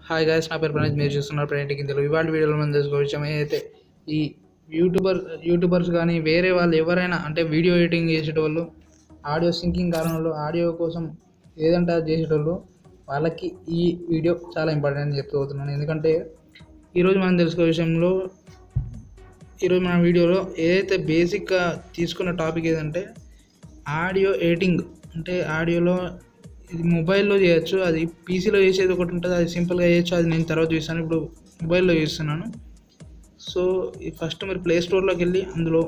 hi guys నా పేరు ప్రణీత్ మీరు చూస్తున్నారు ప్రణీత్ కిందలు ఇవాళ వీడియోలో మనం తెలుసుకో విషయం ఏదైతే ఈ యూట్యూబర్ యూట్యూబర్స్ కానీ వేరే వాళ్ళు ఎవరైనా అంటే వీడియో ఎడిటింగ్ చేసేటోళ్ళు ఆడియో సింకింగ్ కారణంలో ఆడియో కోసం ఏదంటే అది చేసేటోళ్ళు వాళ్ళకి ఈ వీడియో చాలా ఇంపార్టెంట్ అని చెప్తున్నాను ఎందుకంటే ఈరోజు మనం తెలుసుకో విషయంలో ఈరోజు మన వీడియోలో ఏదైతే బేసిక్గా తీసుకున్న టాపిక్ ఏదంటే ఆడియో ఎడిటింగ్ అంటే ఆడియోలో ఇది మొబైల్లో చేయొచ్చు అది పీసీలో చేసేది ఒకటి ఉంటుంది అది సింపుల్గా చేయొచ్చు అది నేను తర్వాత చూస్తాను ఇప్పుడు మొబైల్లో చేస్తున్నాను సో ఈ ఫస్ట్ మీరు ప్లే స్టోర్లోకి వెళ్ళి అందులో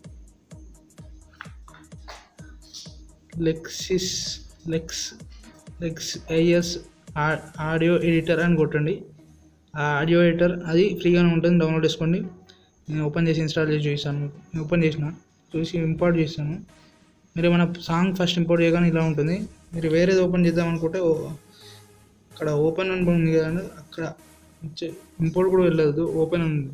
Lexis Lex Lexis audio editor అని కొట్టండి ఆ ఆడియో ఎడిటర్ అది ఫ్రీగానే ఉంటుంది డౌన్లోడ్ చేసుకోండి నేను ఓపెన్ చేసి ఇన్స్టాల్ చేసి చూసాను నేను ఓపెన్ చేసిన చూసి ఇంపోర్ట్ చేశాను మీరు ఏమైనా సాంగ్ ఫస్ట్ ఇంపోర్ట్ చేయగానే ఇలా ఉంటుంది మీరు వేరేది ఓపెన్ చేద్దాం అనుకుంటే ఓ- అక్కడ ఓపెన్ అని ఉంది కదండి అక్కడ ఇంపోర్ట్ కూడా వెళ్ళదు ఓపెన్ ఉంది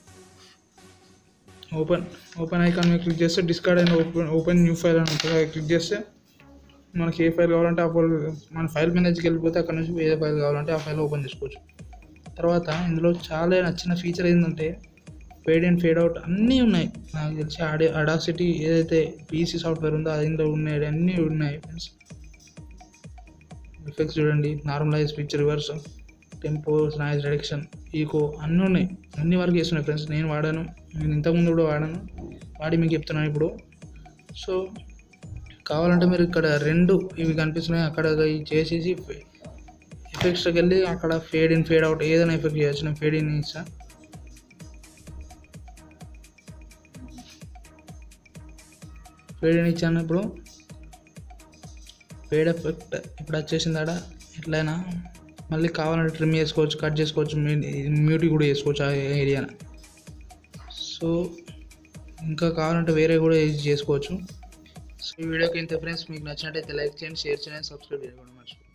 ఓపెన్ ఓపెన్ ఐకాన్ మీద క్లిక్ చేస్తే డిస్కార్డ్ అయిన ఓపెన్ ఓపెన్ న్యూ ఫైల్ అని ఉంటుంది అది క్లిక్ చేస్తే మనకి ఏ ఫైల్ కావాలంటే ఆ ఫైల్ మన ఫైల్ మేనేజ్కి వెళ్ళిపోతే అక్కడ నుంచి ఏ ఫైల్ కావాలంటే ఆ ఫైల్ ఓపెన్ చేసుకోవచ్చు తర్వాత ఇందులో చాలా నచ్చిన ఫీచర్ ఏంటంటే ఫేడ్ అండ్ ఫేడ్ అవుట్ అన్నీ ఉన్నాయి నాకు తెలిసి ఆడే అడాసిటీ ఏదైతే పీసీ సాఫ్ట్వేర్ ఉందో అది ఇందులో ఉన్నాయి అన్నీ ఉన్నాయి ఫ్రెండ్స్ ఎఫెక్ట్స్ చూడండి normalize pitch reverse tempo noise reduction echo అన్నీ ఉన్నాయి అన్ని వరకు చేస్తున్నాయి ఫ్రెండ్స్ నేను వాడాను నేను ఇంతకుముందు కూడా వాడాను వాడి మీకు చెప్తున్నాను ఇప్పుడు సో కావాలంటే మీరు ఇక్కడ రెండు ఇవి కనిపిస్తున్నాయి అక్కడ ఇవి చేసేసి ఎఫెక్ట్స్కి వెళ్ళి అక్కడ ఫేడ్ ఇన్ ఫేడ్ అవుట్ ఏదైనా ఎఫెక్ట్ చేయొచ్చు నేను ఫేడ్ ఇన్ ఇస్తా ఫేడ్ ఇన్ ఇచ్చాను ఇప్పుడు ఫేడ్ ఎఫెక్ట్ ఇప్పుడు వచ్చేసింది ఆడ ఎట్లయినా మళ్ళీ కావాలంటే ట్రిమ్ చేసుకోవచ్చు కట్ చేసుకోవచ్చు మ్యూట్ కూడా చేసుకోవచ్చు ఆ ఏరియాని సో ఇంకా కావాలంటే వేరే కూడా యూజ్ చేసుకోవచ్చు సో ఈ వీడియోకి ఇంత ఫ్రెండ్స్ మీకు నచ్చినట్టయితే లైక్ చేయండి షేర్ చేయండి సబ్స్క్రైబ్ చేసుకోండి మర్చిపోండి